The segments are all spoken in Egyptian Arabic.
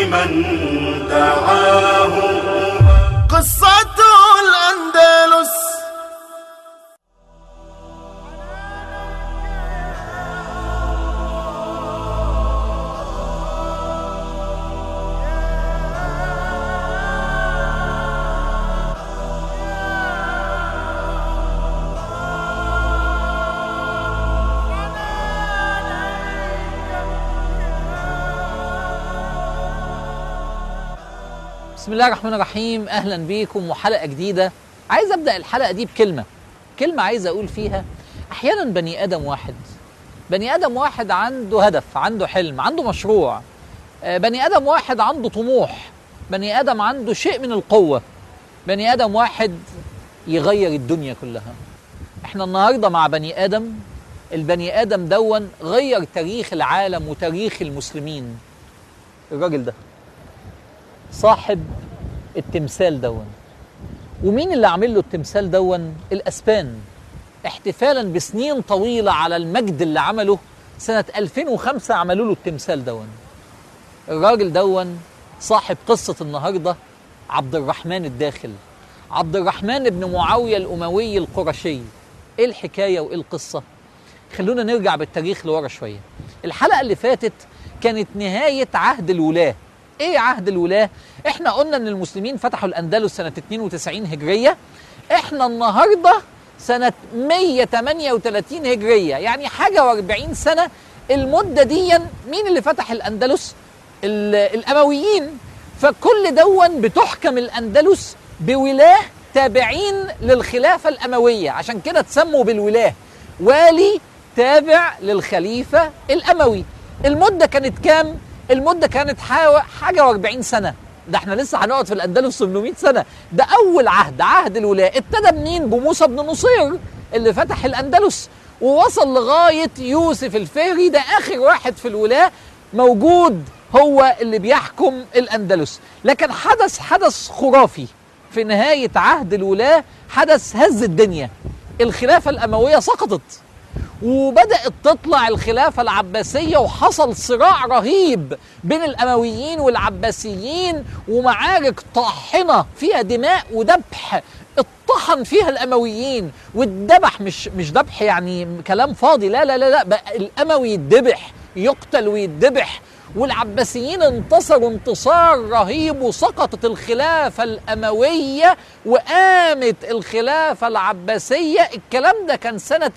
لمن دعاه قصة الأندلس بسم الله الرحمن الرحيم اهلا بيكم وحلقه جديده عايز ابدا الحلقه دي بكلمه كلمه عايز اقول فيها احيانا بني ادم واحد بني ادم واحد عنده هدف عنده حلم عنده مشروع آه، بني ادم واحد عنده طموح بني ادم عنده شيء من القوه بني ادم واحد يغير الدنيا كلها احنا النهارده مع بني ادم البني ادم دون غير تاريخ العالم وتاريخ المسلمين الراجل ده صاحب التمثال دون ومين اللي عامل له التمثال دون الاسبان احتفالا بسنين طويله على المجد اللي عمله سنه 2005 عملوا له التمثال دون الراجل دون صاحب قصه النهارده عبد الرحمن الداخل عبد الرحمن بن معاويه الاموي القرشي ايه الحكايه وايه القصه خلونا نرجع بالتاريخ لورا شويه الحلقه اللي فاتت كانت نهايه عهد الولاه ايه عهد الولاه احنا قلنا ان المسلمين فتحوا الاندلس سنه 92 هجريه احنا النهارده سنه 138 هجريه يعني حاجه و40 سنه المده دي مين اللي فتح الاندلس ال- الامويين فكل دون بتحكم الاندلس بولاه تابعين للخلافه الامويه عشان كده تسموا بالولاه والي تابع للخليفه الاموي المده كانت كام المده كانت حاو- حاجه و40 سنه ده احنا لسه هنقعد في الاندلس 800 سنه ده اول عهد عهد الولاء ابتدى منين بموسى بن نصير اللي فتح الاندلس ووصل لغايه يوسف الفهري ده اخر واحد في الولاء موجود هو اللي بيحكم الاندلس لكن حدث حدث خرافي في نهايه عهد الولاة حدث هز الدنيا الخلافه الامويه سقطت وبدأت تطلع الخلافة العباسية وحصل صراع رهيب بين الأمويين والعباسيين ومعارك طاحنة فيها دماء وذبح اطحن فيها الأمويين والذبح مش مش ذبح يعني كلام فاضي لا لا لا لا بقى الأموي يتذبح يقتل ويتذبح والعباسيين انتصروا انتصار رهيب وسقطت الخلافة الأموية وقامت الخلافة العباسية الكلام ده كان سنة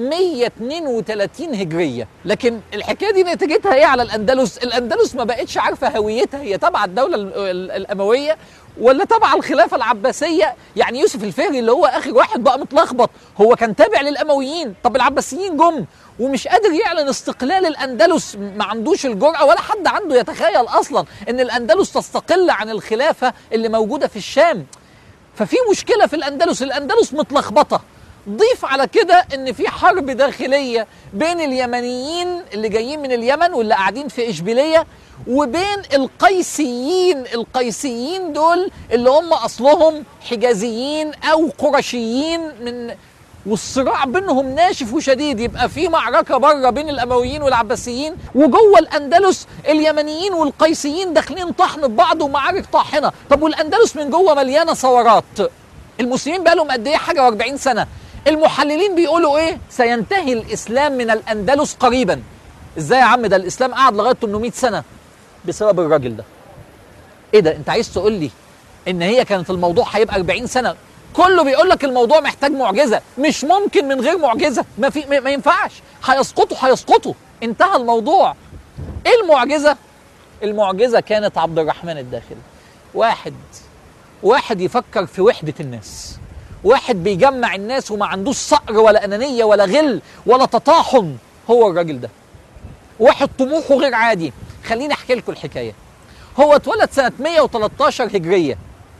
132 هجرية لكن الحكاية دي نتيجتها ايه على الأندلس الأندلس ما بقتش عارفة هويتها هي تبع الدولة ال- ال- الأموية ولا تبع الخلافة العباسية يعني يوسف الفهري اللي هو آخر واحد بقى متلخبط هو كان تابع للأمويين طب العباسيين جم ومش قادر يعلن استقلال الأندلس ما عندوش الجرأة ولا حد عنده يتخيل أصلا إن الأندلس تستقل عن الخلافة اللي موجودة في الشام ففي مشكلة في الأندلس الأندلس متلخبطة ضيف على كده ان في حرب داخليه بين اليمنيين اللي جايين من اليمن واللي قاعدين في اشبيليه وبين القيسيين القيسيين دول اللي هم اصلهم حجازيين او قرشيين من والصراع بينهم ناشف وشديد يبقى في معركه بره بين الامويين والعباسيين وجوه الاندلس اليمنيين والقيسيين داخلين طحن ببعض ومعارك طاحنه طب والاندلس من جوه مليانه ثورات المسلمين بقى لهم قد ايه حاجه و40 سنه المحللين بيقولوا ايه سينتهي الاسلام من الاندلس قريبا ازاي يا عم ده الاسلام قعد لغايه 800 سنه بسبب الراجل ده ايه ده انت عايز تقول لي ان هي كانت الموضوع هيبقى 40 سنه كله بيقول لك الموضوع محتاج معجزه مش ممكن من غير معجزه ما في ما ما ينفعش هيسقطوا هيسقطوا انتهى الموضوع ايه المعجزه المعجزه كانت عبد الرحمن الداخلي واحد واحد يفكر في وحدة الناس واحد بيجمع الناس وما عندوش صقر ولا أنانية ولا غل ولا تطاحن هو الراجل ده واحد طموحه غير عادي خليني أحكي لكم الحكاية هو اتولد سنة 113 هجرية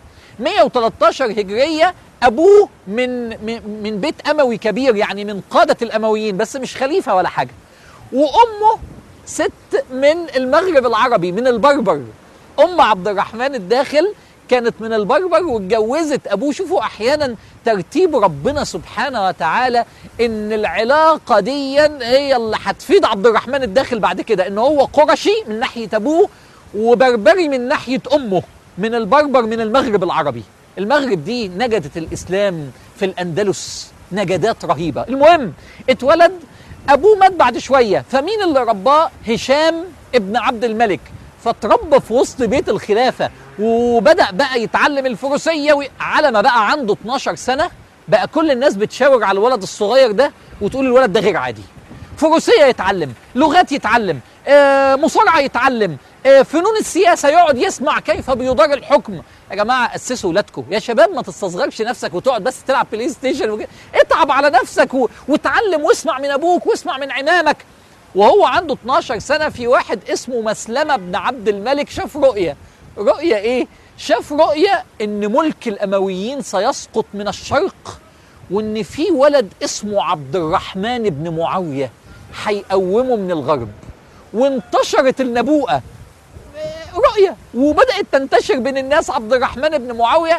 113 هجرية أبوه من من من بيت أموي كبير يعني من قادة الأمويين بس مش خليفة ولا حاجة وأمه ست من المغرب العربي من البربر أم عبد الرحمن الداخل كانت من البربر واتجوزت ابوه شوفوا احيانا ترتيب ربنا سبحانه وتعالى ان العلاقه دي هي اللي هتفيد عبد الرحمن الداخل بعد كده ان هو قرشي من ناحيه ابوه وبربري من ناحية أمه من البربر من المغرب العربي المغرب دي نجدت الإسلام في الأندلس نجدات رهيبة المهم اتولد أبوه مات بعد شوية فمين اللي رباه هشام ابن عبد الملك فتربى في وسط بيت الخلافة وبدأ بقى يتعلم الفروسية و- على ما بقى عنده 12 سنة بقى كل الناس بتشاور على الولد الصغير ده وتقول الولد ده غير عادي فروسية يتعلم لغات يتعلم آه، مصارعة يتعلم آه، فنون السياسة يقعد يسمع كيف بيدار الحكم يا جماعة أسسوا ولادكم يا شباب ما تستصغرش نفسك وتقعد بس تلعب بلاي ستيشن وكده. اتعب على نفسك و... وتعلم واسمع من أبوك واسمع من عمامك وهو عنده 12 سنة في واحد اسمه مسلمة بن عبد الملك شاف رؤية رؤية ايه؟ شاف رؤية ان ملك الامويين سيسقط من الشرق وان في ولد اسمه عبد الرحمن بن معاوية هيقومه من الغرب وانتشرت النبوءة رؤية وبدأت تنتشر بين الناس عبد الرحمن بن معاوية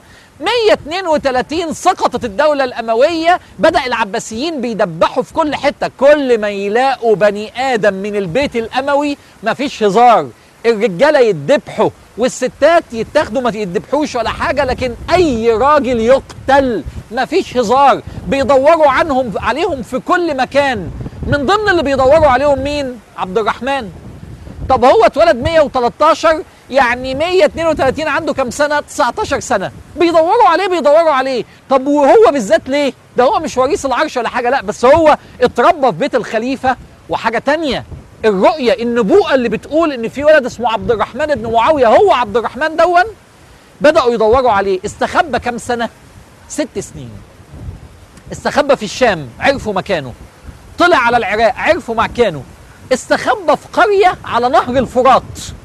132 سقطت الدولة الأموية بدأ العباسيين بيدبحوا في كل حتة كل ما يلاقوا بني آدم من البيت الأموي مفيش هزار الرجالة يتذبحوا والستات يتاخدوا ما يتذبحوش ولا حاجة لكن أي راجل يقتل مفيش هزار بيدوروا عنهم عليهم في كل مكان من ضمن اللي بيدوروا عليهم مين؟ عبد الرحمن طب هو اتولد 113 يعني 132 عنده كام سنة؟ 19 سنة بيدوروا عليه بيدوروا عليه طب وهو بالذات ليه؟ ده هو مش وريث العرش ولا حاجة لا بس هو اتربى في بيت الخليفة وحاجة تانية الرؤية النبوءة اللي بتقول ان في ولد اسمه عبد الرحمن بن معاوية هو عبد الرحمن دون بدأوا يدوروا عليه استخبى كام سنة؟ ست سنين استخبى في الشام عرفوا مكانه طلع على العراق عرفوا مكانه استخبى في قرية على نهر الفرات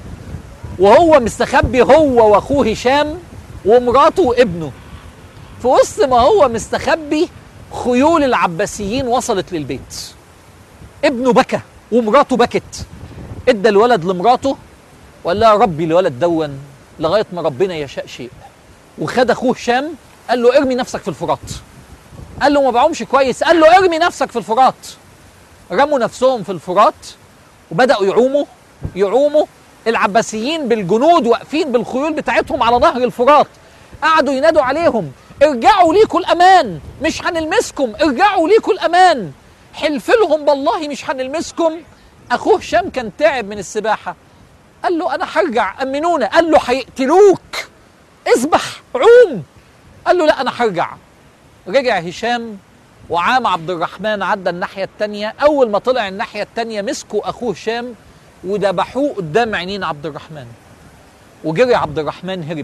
وهو مستخبي هو واخوه هشام ومراته وابنه في وسط ما هو مستخبي خيول العباسيين وصلت للبيت ابنه بكى ومراته بكت ادى الولد لمراته وقال لها ربي الولد دون لغايه ما ربنا يشاء شيء وخد اخوه هشام قال له ارمي نفسك في الفرات قال له ما بعومش كويس قال له ارمي نفسك في الفرات رموا نفسهم في الفرات وبداوا يعوموا يعوموا العباسيين بالجنود واقفين بالخيول بتاعتهم على نهر الفرات قعدوا ينادوا عليهم ارجعوا ليكوا الامان مش هنلمسكم ارجعوا ليكوا الامان حلف لهم بالله مش هنلمسكم اخوه هشام كان تعب من السباحه قال له انا هرجع امنونا قال له هيقتلوك اسبح عوم قال له لا انا هرجع رجع هشام وعام عبد الرحمن عدى الناحية التانية أول ما طلع الناحية التانية مسكوا أخوه هشام وذبحوه قدام عينين عبد الرحمن وجري عبد الرحمن هرب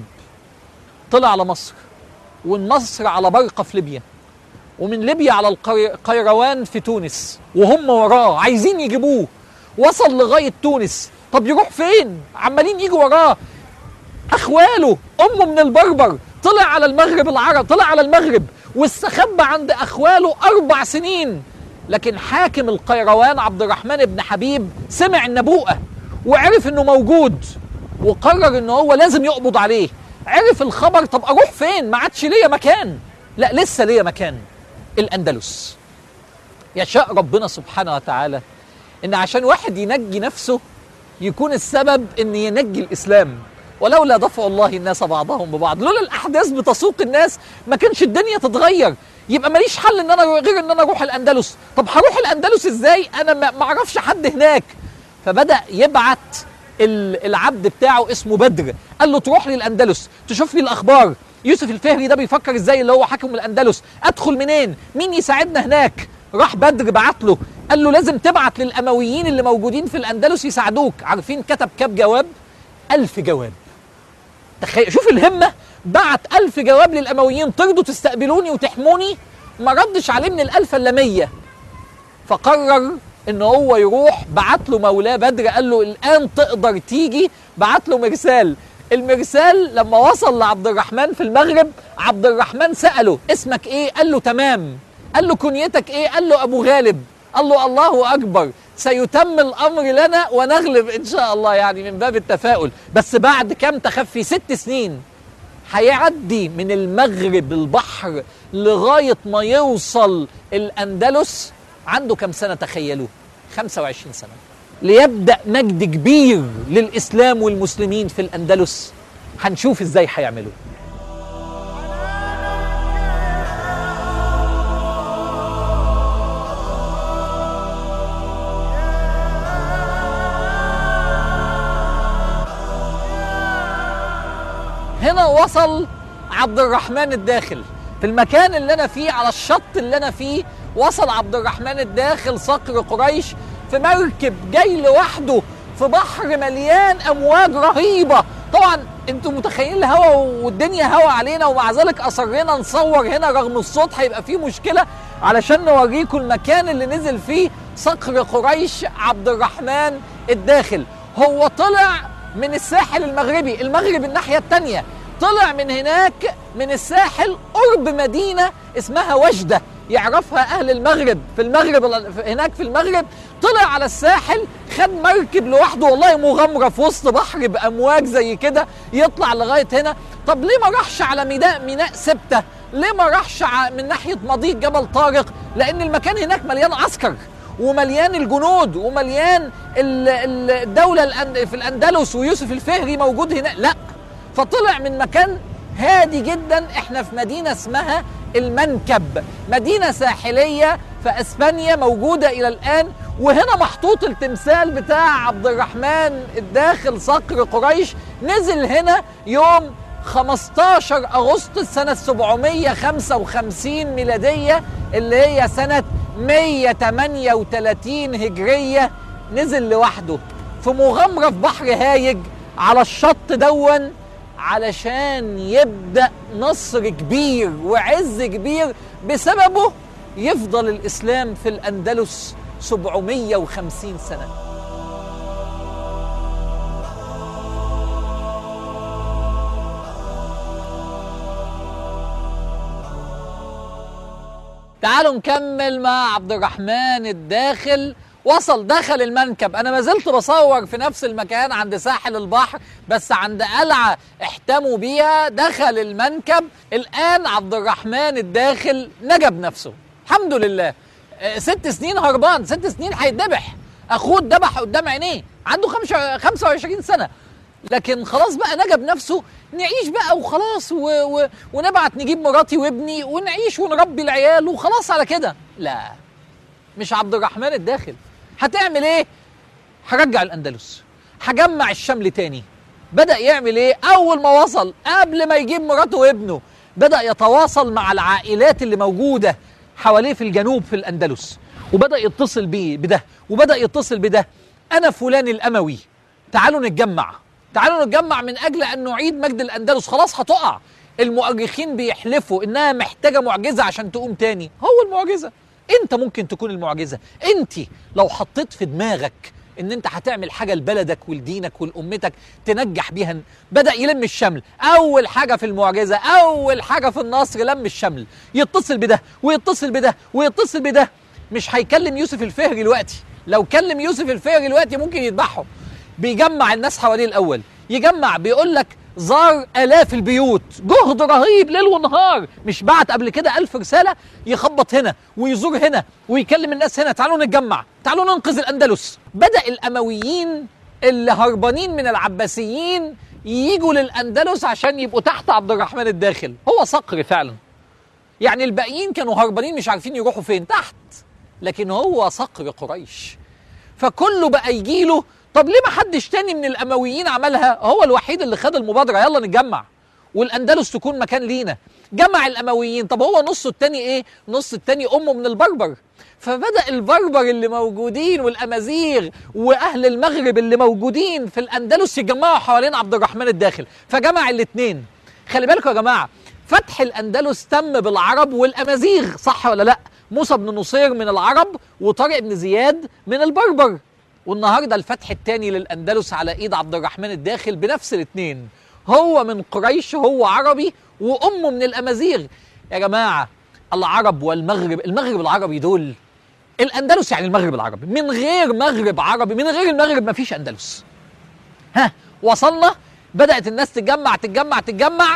طلع على مصر ومن مصر على برقة في ليبيا ومن ليبيا على القي- القيروان في تونس وهم وراه عايزين يجيبوه وصل لغاية تونس طب يروح فين عمالين يجوا وراه اخواله امه من البربر طلع على المغرب العرب طلع على المغرب واستخبى عند اخواله اربع سنين لكن حاكم القيروان عبد الرحمن بن حبيب سمع النبوءه وعرف انه موجود وقرر ان هو لازم يقبض عليه عرف الخبر طب اروح فين ما عادش ليا مكان لا لسه ليا مكان الاندلس يشاء ربنا سبحانه وتعالى ان عشان واحد ينجي نفسه يكون السبب ان ينجي الاسلام ولولا دفع الله الناس بعضهم ببعض لولا الاحداث بتسوق الناس ما كانش الدنيا تتغير يبقى ماليش حل ان انا غير ان انا اروح الاندلس طب هروح الاندلس ازاي انا ما ما اعرفش حد هناك فبدا يبعت ال- العبد بتاعه اسمه بدر قال له تروح لي الاندلس تشوف لي الاخبار يوسف الفهري ده بيفكر ازاي اللي هو حاكم الاندلس ادخل منين مين يساعدنا هناك راح بدر بعت له قال له لازم تبعت للامويين اللي موجودين في الاندلس يساعدوك عارفين كتب كام جواب ألف جواب تخيل شوف الهمة بعت ألف جواب للأمويين ترضوا تستقبلوني وتحموني ما ردش عليه من الألف إلا مية فقرر ان هو يروح بعت له مولاه بدر قال له الان تقدر تيجي بعت له مرسال المرسال لما وصل لعبد الرحمن في المغرب عبد الرحمن سأله اسمك ايه قال له تمام قال له كنيتك ايه قال له ابو غالب قال له الله اكبر سيتم الامر لنا ونغلب ان شاء الله يعني من باب التفاؤل بس بعد كم تخفي ست سنين هيعدي من المغرب البحر لغاية ما يوصل الأندلس عنده كم سنة تخيلوا 25 سنة ليبدأ مجد كبير للإسلام والمسلمين في الأندلس هنشوف إزاي هيعملوا هنا وصل عبد الرحمن الداخل في المكان اللي انا فيه على الشط اللي انا فيه وصل عبد الرحمن الداخل صقر قريش في مركب جاي لوحده في بحر مليان امواج رهيبه طبعا انتوا متخيلين الهوا والدنيا هوا علينا ومع ذلك اصرينا نصور هنا رغم الصوت هيبقى فيه مشكله علشان نوريكم المكان اللي نزل فيه صقر قريش عبد الرحمن الداخل هو طلع من الساحل المغربي المغرب الناحيه الثانيه طلع من هناك من الساحل قرب مدينه اسمها وجده يعرفها اهل المغرب في المغرب هناك في المغرب طلع على الساحل خد مركب لوحده والله مغامره في وسط بحر بامواج زي كده يطلع لغايه هنا طب ليه ما راحش على ميناء ميناء سبته ليه ما راحش ع- من ناحيه مضيق جبل طارق لان المكان هناك مليان عسكر ومليان الجنود ومليان ال- ال- الدوله الأن- في الاندلس ويوسف الفهري موجود هناك لا فطلع من مكان هادي جدا احنا في مدينه اسمها المنكب مدينه ساحليه في اسبانيا موجوده الى الان وهنا محطوط التمثال بتاع عبد الرحمن الداخل صقر قريش نزل هنا يوم 15 اغسطس سنه 755 ميلاديه اللي هي سنه 138 هجريه نزل لوحده في مغامره في بحر هايج على الشط دون علشان يبدا نصر كبير وعز كبير بسببه يفضل الاسلام في الاندلس 750 سنه تعالوا نكمل مع عبد الرحمن الداخل وصل دخل المنكب انا ما زلت بصور في نفس المكان عند ساحل البحر بس عند قلعه احتموا بيها دخل المنكب الان عبد الرحمن الداخل نجا بنفسه الحمد لله آه، ست سنين هربان ست سنين هيتذبح اخوه اتذبح قدام عينيه عنده خمسة- 25 سنه لكن خلاص بقى نجا بنفسه نعيش بقى وخلاص و... و... ونبعت نجيب مراتي وابني ونعيش ونربي العيال وخلاص على كده لا مش عبد الرحمن الداخل هتعمل ايه هرجع الاندلس هجمع الشمل تاني بدا يعمل ايه اول ما وصل قبل ما يجيب مراته وابنه بدا يتواصل مع العائلات اللي موجوده حواليه في الجنوب في الاندلس وبدا يتصل بيه بده وبدا يتصل بده انا فلان الاموي تعالوا نتجمع تعالوا نتجمع من اجل ان نعيد مجد الاندلس خلاص هتقع المؤرخين بيحلفوا انها محتاجه معجزه عشان تقوم تاني هو المعجزه انت ممكن تكون المعجزه انت لو حطيت في دماغك ان انت هتعمل حاجه لبلدك ولدينك ولامتك تنجح بيها بدا يلم الشمل اول حاجه في المعجزه اول حاجه في النصر لم الشمل يتصل بده ويتصل بده ويتصل بده مش هيكلم يوسف الفهري دلوقتي لو كلم يوسف الفهري دلوقتي ممكن يذبحه بيجمع الناس حواليه الاول يجمع بيقول لك زار الاف البيوت جهد رهيب ليل ونهار مش بعت قبل كده ألف رساله يخبط هنا ويزور هنا ويكلم الناس هنا تعالوا نتجمع تعالوا ننقذ الاندلس بدا الامويين اللي هربانين من العباسيين ييجوا للاندلس عشان يبقوا تحت عبد الرحمن الداخل هو صقر فعلا يعني الباقيين كانوا هربانين مش عارفين يروحوا فين تحت لكن هو صقر قريش فكله بقى يجيله طب ليه ما حدش تاني من الامويين عملها هو الوحيد اللي خد المبادره يلا نتجمع والاندلس تكون مكان لينا جمع الامويين طب هو نصه التاني ايه نص التاني امه من البربر فبدا البربر اللي موجودين والامازيغ واهل المغرب اللي موجودين في الاندلس يجمعوا حوالين عبد الرحمن الداخل فجمع الاثنين خلي بالكم يا جماعه فتح الاندلس تم بالعرب والامازيغ صح ولا لا موسى بن نصير من العرب وطارق بن زياد من البربر والنهارده الفتح الثاني للاندلس على ايد عبد الرحمن الداخل بنفس الاثنين هو من قريش هو عربي وامه من الامازيغ يا جماعه العرب والمغرب المغرب العربي دول الاندلس يعني المغرب العربي من غير مغرب عربي من غير المغرب ما فيش اندلس ها وصلنا بدات الناس تتجمع تتجمع تتجمع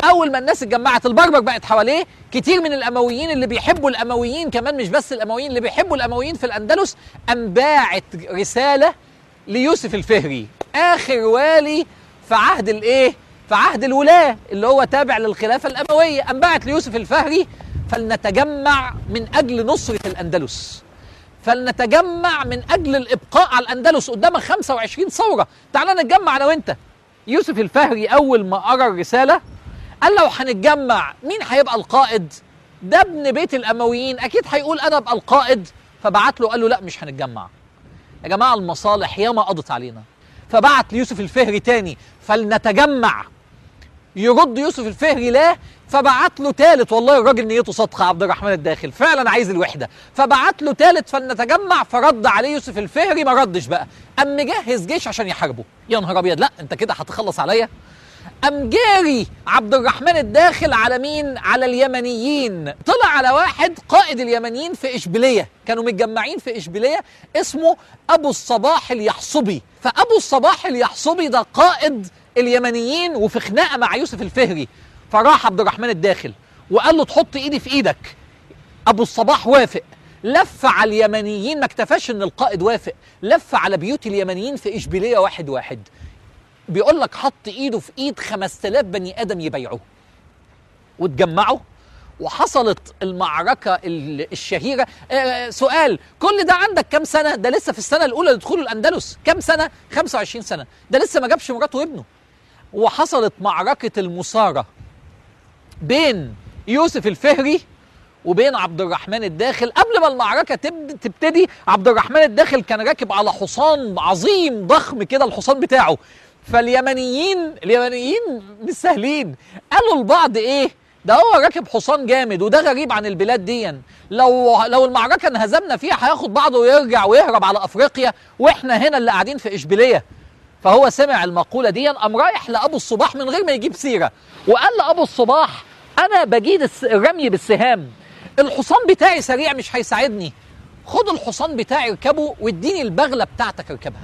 اول ما الناس اتجمعت البربر بقت حواليه كتير من الامويين اللي بيحبوا الامويين كمان مش بس الامويين اللي بيحبوا الامويين في الاندلس قام باعت رساله ليوسف الفهري اخر والي في عهد الايه في عهد الولاه اللي هو تابع للخلافه الامويه قام باعت ليوسف الفهري فلنتجمع من اجل نصره الاندلس فلنتجمع من اجل الابقاء على الاندلس قدامك 25 ثوره تعال نتجمع انا وانت يوسف الفهري اول ما قرا الرساله قال لو هنتجمع مين هيبقى القائد ده ابن بيت الامويين اكيد هيقول انا ابقى القائد فبعت له قال له لا مش هنتجمع يا جماعه المصالح ياما قضت علينا فبعت ليوسف الفهري تاني فلنتجمع يرد يوسف الفهري لا فبعت له ثالث والله الراجل نيته صادقه عبد الرحمن الداخل فعلا عايز الوحده فبعت له ثالث فلنتجمع فرد عليه يوسف الفهري ما ردش بقى قام مجهز جيش عشان يحاربه يا نهار ابيض لا انت كده هتخلص عليا قام جاري عبد الرحمن الداخل على مين؟ على اليمنيين، طلع على واحد قائد اليمنيين في اشبيليه، كانوا متجمعين في اشبيليه اسمه ابو الصباح اليحصبي، فابو الصباح اليحصبي ده قائد اليمنيين وفي خناقه مع يوسف الفهري، فراح عبد الرحمن الداخل وقال له تحط ايدي في ايدك. ابو الصباح وافق، لف على اليمنيين ما اكتفاش ان القائد وافق، لف على بيوت اليمنيين في اشبيليه واحد واحد. بيقول لك حط ايده في ايد 5000 بني ادم يبايعوه واتجمعوا وحصلت المعركة ال- الشهيرة آه، سؤال كل ده عندك كام سنة ده لسه في السنة الأولى لدخول الأندلس كام سنة 25 سنة ده لسه ما جابش مراته وابنه وحصلت معركة المصارة بين يوسف الفهري وبين عبد الرحمن الداخل قبل ما المعركة تب- تبتدي عبد الرحمن الداخل كان راكب على حصان عظيم ضخم كده الحصان بتاعه فاليمنيين اليمنيين مش سهلين قالوا لبعض ايه ده هو راكب حصان جامد وده غريب عن البلاد دي لو لو المعركة انهزمنا فيها هياخد بعضه ويرجع ويهرب على افريقيا واحنا هنا اللي قاعدين في اشبيليه فهو سمع المقولة دي قام رايح لأبو الصباح من غير ما يجيب سيرة وقال لأبو الصباح أنا بجيد الس- الرمي بالسهام الحصان بتاعي سريع مش هيساعدني خد الحصان بتاعي اركبه واديني البغلة بتاعتك اركبها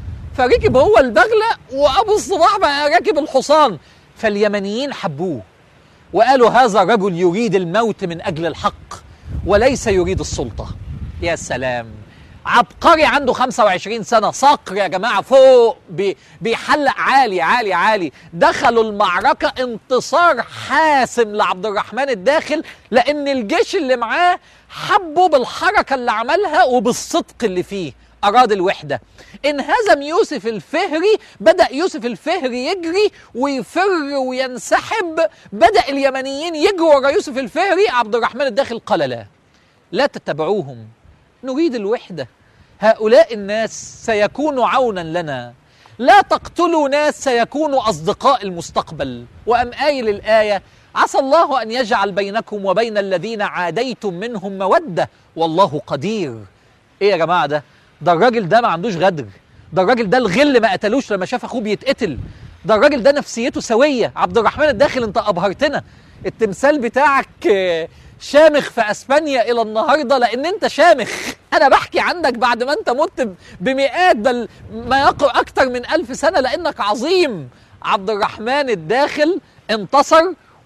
فركب هو البغلة وأبو الصباح بقى راكب الحصان فاليمنيين حبوه وقالوا هذا رجل يريد الموت من أجل الحق وليس يريد السلطة يا سلام عبقري عنده 25 سنة صقر يا جماعة فوق بي- بيحلق عالي عالي عالي دخلوا المعركة انتصار حاسم لعبد الرحمن الداخل لأن الجيش اللي معاه حبوا بالحركة اللي عملها وبالصدق اللي فيه أراد الوحدة انهزم يوسف الفهري بدأ يوسف الفهري يجري ويفر وينسحب بدأ اليمنيين يجروا ورا يوسف الفهري عبد الرحمن الداخل قال لا لا تتبعوهم نريد الوحدة هؤلاء الناس سيكونوا عونا لنا لا تقتلوا ناس سيكونوا أصدقاء المستقبل وأم قايل الآية عسى الله أن يجعل بينكم وبين الذين عاديتم منهم مودة والله قدير إيه يا جماعة ده ده الراجل ده ما عندوش غدر ده الراجل ده الغل ما قتلوش لما شاف أخوه بيتقتل ده الراجل ده نفسيته سوية عبد الرحمن الداخل انت أبهرتنا التمثال بتاعك آه، شامخ في اسبانيا الى النهارده لان انت شامخ انا بحكي عنك بعد ما انت مت ب- بمئات بل ما يقع اكتر من ألف سنه لانك عظيم عبد الرحمن الداخل انتصر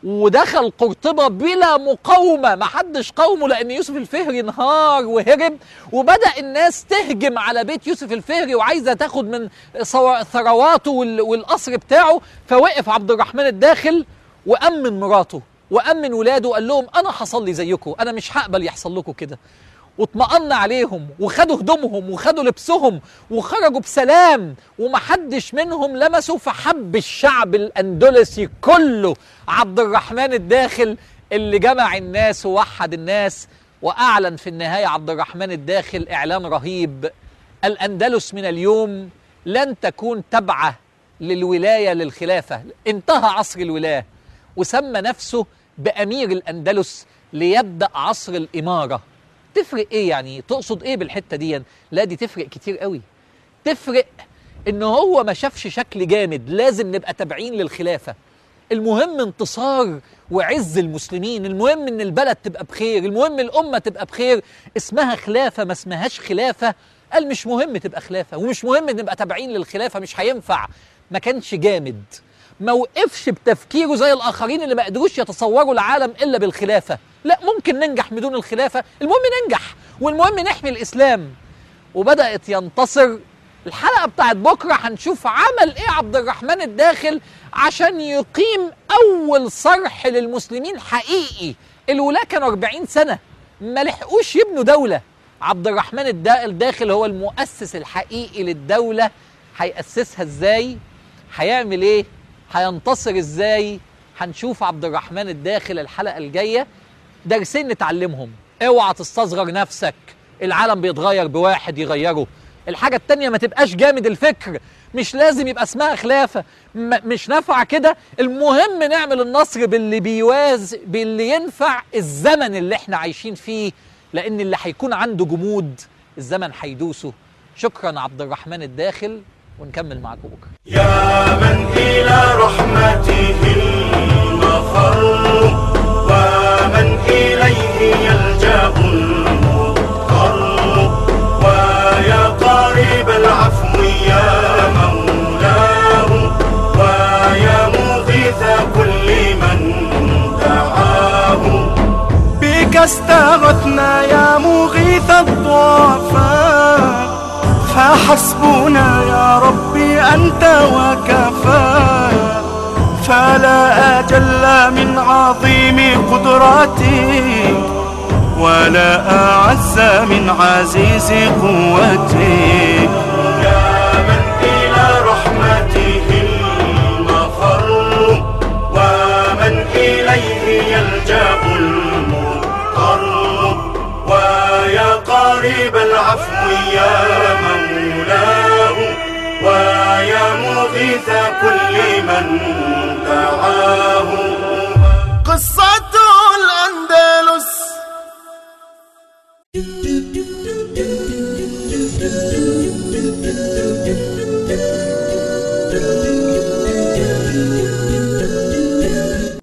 ودخل قرطبة بلا مقاومة ما حدش قاومه لأن يوسف الفهري انهار وهرب وبدأ الناس تهجم على بيت يوسف الفهري وعايزة تاخد من ثو- ثرواته وال- والقصر بتاعه فوقف عبد الرحمن الداخل وأمن مراته وأمن ولاده وقال لهم أنا حصل لي زيكم أنا مش هقبل يحصل لكم كده واطمأن عليهم وخدوا هدومهم وخدوا لبسهم وخرجوا بسلام ومحدش منهم لمسوا فحب الشعب الأندلسي كله عبد الرحمن الداخل اللي جمع الناس ووحد الناس وأعلن في النهاية عبد الرحمن الداخل إعلان رهيب الأندلس من اليوم لن تكون تبعة للولاية للخلافة انتهى عصر الولاية وسمى نفسه بأمير الأندلس ليبدأ عصر الإمارة تفرق إيه يعني تقصد إيه بالحتة دي لا دي تفرق كتير قوي تفرق إن هو ما شافش شكل جامد لازم نبقى تابعين للخلافة المهم انتصار وعز المسلمين المهم ان البلد تبقى بخير المهم الامه تبقى بخير اسمها خلافه ما اسمهاش خلافه قال مش مهم تبقى خلافه ومش مهم نبقى تابعين للخلافه مش هينفع ما كانش جامد ما وقفش بتفكيره زي الاخرين اللي ما قدروش يتصوروا العالم الا بالخلافه لا ممكن ننجح بدون الخلافه المهم ننجح والمهم نحمي الاسلام وبدات ينتصر الحلقه بتاعت بكره هنشوف عمل ايه عبد الرحمن الداخل عشان يقيم اول صرح للمسلمين حقيقي الولاة كانوا 40 سنه ما لحقوش يبنوا دوله عبد الرحمن الدا- الداخل هو المؤسس الحقيقي للدوله هيأسسها ازاي هيعمل ايه هينتصر ازاي هنشوف عبد الرحمن الداخل الحلقه الجايه درسين نتعلمهم اوعى تستصغر نفسك العالم بيتغير بواحد يغيره الحاجة التانية ما تبقاش جامد الفكر مش لازم يبقى اسمها خلافة م- مش نافعة كده المهم نعمل النصر باللي بيواز باللي ينفع الزمن اللي احنا عايشين فيه لان اللي هيكون عنده جمود الزمن هيدوسه شكرا عبد الرحمن الداخل ونكمل معاكم بكره يا من إلى رحمته المفر ومن إليه يلجأ المضطر ويا قريب العفو يا مولاه ويا مغيث كل من دعاه بك استغثنا يا مغيث الضعفاء فحسبنا يا ربي أنت وكفى فلا أجل من عظيم قدرتك ولا أعز من عزيز قوتك يا من إلى رحمته المفر ومن إليه يلجأ المضطر ويا قريب العفو يا مولاه ويا مغيث كل من دعاه قصة الأندلس